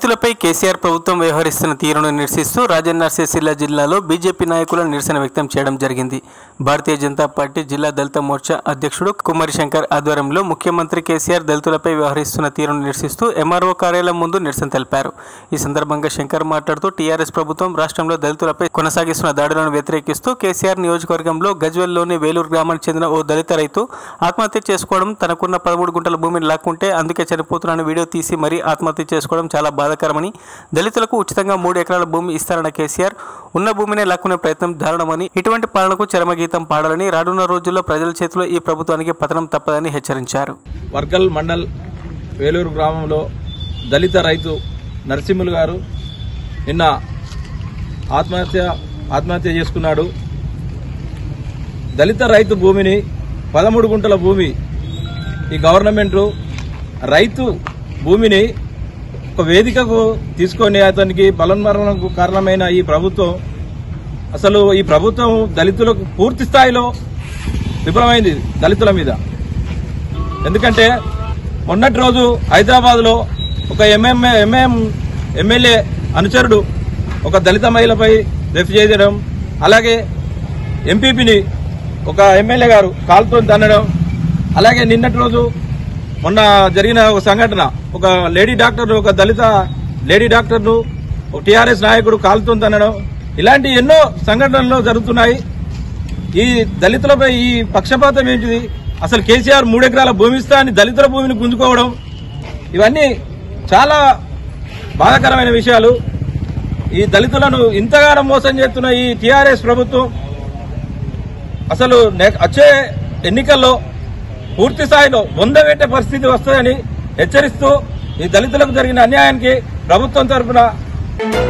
దళితులపై కేసీఆర్ ప్రభుత్వం వ్యవహరిస్తున్న తీరును నిరసిస్తూ రాజన్న సిరిసిల్ల జిల్లాలో బీజేపీ నాయకులు నిరసన వ్యక్తం చేయడం జరిగింది భారతీయ జనతా పార్టీ జిల్లా దళిత మోర్చా అధ్యక్షుడు కుమారి శంకర్ ఆధ్వర్యంలో ముఖ్యమంత్రి కేసీఆర్ దళితులపై వ్యవహరిస్తున్న తీరును నిరసిస్తూ ఎంఆర్ఓ కార్యాలయం ముందు నిరసన తెలిపారు ఈ సందర్భంగా శంకర్ మాట్లాడుతూ టీఆర్ఎస్ ప్రభుత్వం రాష్ట్రంలో దళితులపై కొనసాగిస్తున్న దాడులను వ్యతిరేకిస్తూ కేసీఆర్ నియోజకవర్గంలో గజ్వెల్లోని వేలూరు గ్రామానికి చెందిన ఓ దళిత రైతు ఆత్మహత్య చేసుకోవడం తనకున్న పదమూడు గుంటల భూమిని లాక్కుంటే అందుకే చనిపోతున్నాను వీడియో తీసి మరీ ఆత్మహత్య చేసుకోవడం చాలా బాధాకరమని దళితులకు ఉచితంగా మూడు ఎకరాల భూమి ఇస్తారన్న కేసీఆర్ ఉన్న భూమినే లాక్కునే ప్రయత్నం దారుణమని ఇటువంటి పాలనకు చరమగీతం పాడాలని రానున్న రోజుల్లో ప్రజల చేతిలో ఈ ప్రభుత్వానికి పతనం తప్పదని హెచ్చరించారు వర్గల్ మండల్ వేలూరు గ్రామంలో దళిత రైతు నరసింహులు గారు నిన్న ఆత్మహత్య ఆత్మహత్య చేసుకున్నాడు దళిత రైతు భూమిని పదమూడు గుంటల భూమి ఈ గవర్నమెంట్ రైతు భూమిని ఒక వేదికకు తీసుకొని అతనికి బలన్మరణకు కారణమైన ఈ ప్రభుత్వం అసలు ఈ ప్రభుత్వం దళితులకు పూర్తి స్థాయిలో విఫలమైంది దళితుల మీద ఎందుకంటే మొన్నటి రోజు హైదరాబాద్ లో ఒక ఎంఎంఏ ఎంఎం ఎమ్మెల్యే అనుచరుడు ఒక దళిత మహిళపై రెఫ్ చేయడం అలాగే ఎంపీపీని ఒక ఎమ్మెల్యే గారు కాలుతో తన్నడం అలాగే నిన్నటి రోజు మొన్న జరిగిన ఒక సంఘటన ఒక లేడీ డాక్టర్ ఒక దళిత లేడీ డాక్టర్ను ఒక టీఆర్ఎస్ నాయకుడు కాలుతో తన్నడం ఇలాంటి ఎన్నో సంఘటనలు జరుగుతున్నాయి ఈ దళితులపై ఈ పక్షపాతం ఏంటిది అసలు కేసీఆర్ మూడెకరాల భూమి ఇస్తా అని దళితుల భూమిని గుంజుకోవడం ఇవన్నీ చాలా బాధాకరమైన విషయాలు ఈ దళితులను ఇంతగానో మోసం చేస్తున్న ఈ టీఆర్ఎస్ ప్రభుత్వం అసలు నె- వచ్చే ఎన్నికల్లో పూర్తి స్థాయిలో వంద పెట్టే పరిస్థితి వస్తుందని హెచ్చరిస్తూ ఈ దళితులకు జరిగిన అన్యాయానికి ప్రభుత్వం తరఫున